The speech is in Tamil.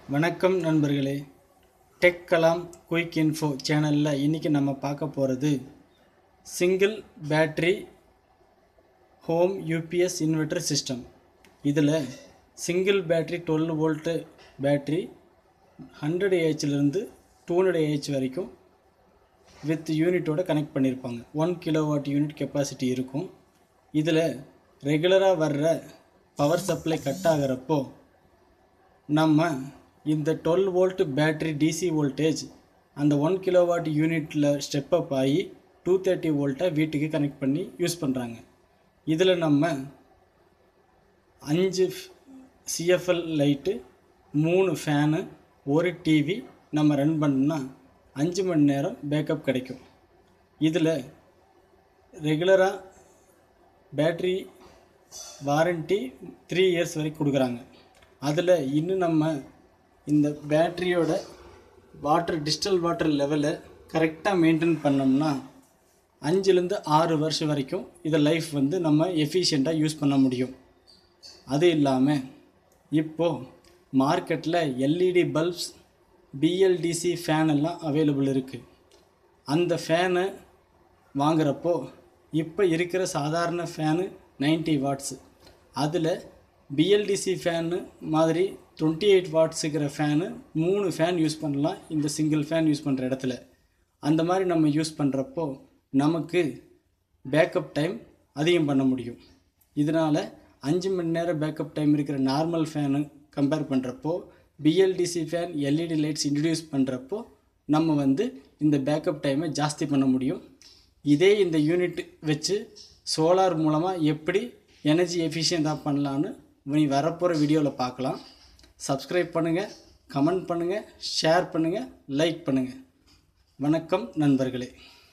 வணக்கம் நண்பர்களே டெக் கலாம் குயிக் இன்ஃபோ சேனலில் இன்றைக்கி நம்ம பார்க்க போகிறது single battery home UPS inverter system இதில் single battery twelve volt battery hundred ஏஹெச்லேருந்து டூ ஹண்ட்ரட் ஏஹெச் வரைக்கும் வித் யூனிட்டோட கனெக்ட் பண்ணியிருப்பாங்க ஒன் கிலோவாட் யூனிட் கெப்பாசிட்டி இருக்கும் இதில் ரெகுலராக வர்ற பவர் சப்ளை கட் ஆகிறப்போ நம்ம இந்த twelve volt battery DC voltage அந்த ஒன் கிலோவாட் யூனிட்டில் ஸ்டெப் அப் ஆகி டூ தேர்ட்டி வோல்ட்டை வீட்டுக்கு கனெக்ட் பண்ணி யூஸ் பண்ணுறாங்க இதில் நம்ம அஞ்சு சிஎஃப்எல் லைட்டு மூணு ஃபேனு ஒரு டிவி நம்ம ரன் பண்ணோம்னா அஞ்சு மணி நேரம் பேக்கப் கிடைக்கும் இதில் ரெகுலராக பேட்ரி வாரண்ட்டி த்ரீ இயர்ஸ் வரைக்கும் கொடுக்குறாங்க அதில் இன்னும் நம்ம இந்த பேட்டரியோட வாட்டர் டிஸ்டல் வாட்டர் லெவலை கரெக்டாக மெயின்டைன் பண்ணோம்னா அஞ்சுலேருந்து ஆறு வருஷம் வரைக்கும் இதை லைஃப் வந்து நம்ம எஃபிஷியண்ட்டாக யூஸ் பண்ண முடியும் அது இல்லாமல் இப்போது மார்க்கெட்டில் எல்இடி பல்ப்ஸ் பிஎல்டிசி ஃபேன் எல்லாம் அவைலபிள் இருக்குது அந்த ஃபேனை வாங்குறப்போ இப்போ இருக்கிற சாதாரண ஃபேனு 90 வாட்ஸு அதில் பிஎல்டிசி ஃபேனு மாதிரி டுவெண்ட்டி எயிட் வாட்ஸ் இருக்கிற ஃபேனு மூணு ஃபேன் யூஸ் பண்ணலாம் இந்த சிங்கிள் ஃபேன் யூஸ் பண்ணுற இடத்துல அந்த மாதிரி நம்ம யூஸ் பண்ணுறப்போ நமக்கு பேக்கப் டைம் அதிகம் பண்ண முடியும் இதனால் அஞ்சு மணி நேரம் பேக்கப் டைம் இருக்கிற நார்மல் ஃபேனு கம்பேர் பண்ணுறப்போ BLDC fan LED lights introduce பண்ணுறப்போ நம்ம வந்து இந்த பேக்கப் டைமை ஜாஸ்தி பண்ண முடியும் இதே இந்த யூனிட் வச்சு சோலார் மூலமாக எப்படி எனர்ஜி எஃபிஷியண்ட்டாக பண்ணலான்னு நீ வரப்போகிற வீடியோவில் பார்க்கலாம் சப்ஸ்கிரைப் பண்ணுங்கள் கமெண்ட் பண்ணுங்கள் ஷேர் பண்ணுங்கள் லைக் பண்ணுங்கள் வணக்கம் நண்பர்களே